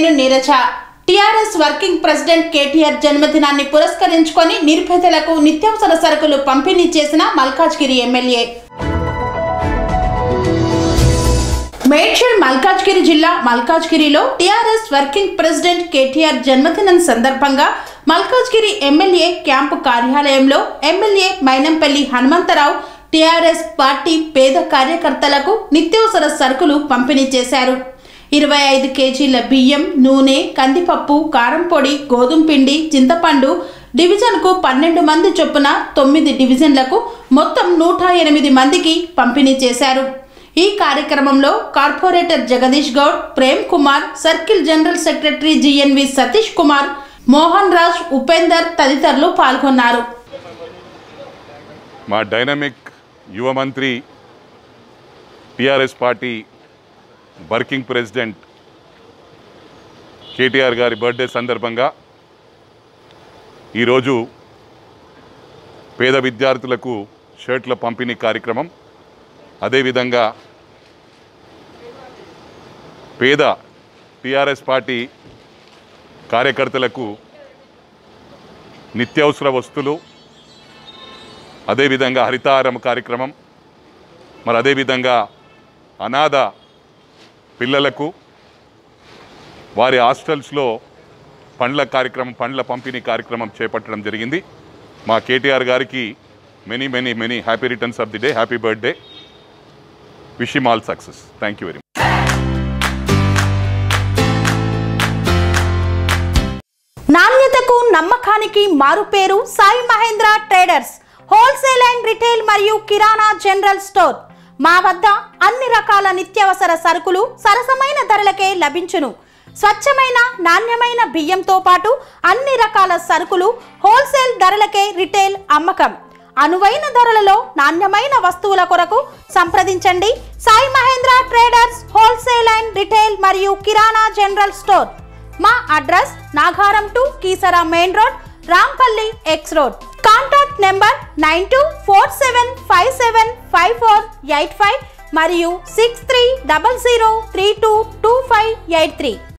పేరు Neeraja TRS working president KTR జన్మదినాన్ని పురస్కరించుకొని నిరుపేదలకు నిత్యావసర సరుకులు పంపిణీ చేసిన మల్కాజ్గిరి ఎమ్మెల్యే మేడ్చల్ మల్కాజ్గిరి జిల్లా మల్కాజ్గిరిలో టిఆర్ఎస్ వర్కింగ్ ప్రెసిడెంట్ కేటీఆర్ జన్మదినం సందర్భంగా మల్కాజ్గిరి ఎమ్మెల్యే క్యాంపు కార్యాలయంలో MLA Mynampally Hanumantha Rao TRS party పేద కార్యకర్తలకు నిత్యావసర సరుకులు పంపిణీ చేశారు ఇరవై ఐదు కేజీల బియ్యం నూనె కందిపప్పు కారం పొడి గోధుమ పిండి చింతపండు డివిజన్కు పన్నెండు మంది చొప్పున తొమ్మిది డివిజన్లకు మొత్తం నూట ఎనిమిది మందికి పంపిణీ చేశారు ఈ కార్యక్రమంలో corporator Jagadish Goud Prem Kumar circle general secretary GNV Satish Kumar Mohan Raj Upender తదితరులు పాల్గొన్నారు మా డైనమిక్ యువ మంత్రి TRS party working president KTR గారి బర్త్డే సందర్భంగా ఈరోజు పేద విద్యార్థులకు షర్ట్ల పంపిణీ కార్యక్రమం అదేవిధంగా పేద టిఆర్ఎస్ పార్టీ కార్యకర్తలకు నిత్యావసర వస్తువులు అదేవిధంగా హరితారం కార్యక్రమం మరి అదేవిధంగా అనాథ పిల్లలకు వారి హాస్టల్స్లో పండ్ల కార్యక్రమం పండ్ల పంపిణీ కార్యక్రమం చేపట్టడం జరిగింది మా కేటీఆర్ గారికి many many many happy returns of the day happy birthday wish him all success thank you very much నాణ్యతకు నమ్మకానికి మారుపేరు Sai Mahendra traders wholesale and retail మరియు కిరాణా జనరల్ స్టోర్ మా వద్ద అన్ని రకాల నిత్యావసర సరుకులు సరసమైన ధరలకే లభించును స్వచ్ఛమైన నాణ్యమైన బియ్యంతో పాటు అన్ని రకాల సరుకులు హోల్సేల్ ధరలకే రిటైల్ అమ్మకం అనువైన ధరలలో నాణ్యమైన వస్తువుల కొరకు సంప్రదించండి Sai Mahendra traders wholesale and retail మరియు కిరాణా జనరల్ స్టోర్ మా address Nagaram to Keesara main road Rampally X road contact number nine two four seven five seven five four eight five మరియు six three double zero three two two five eight three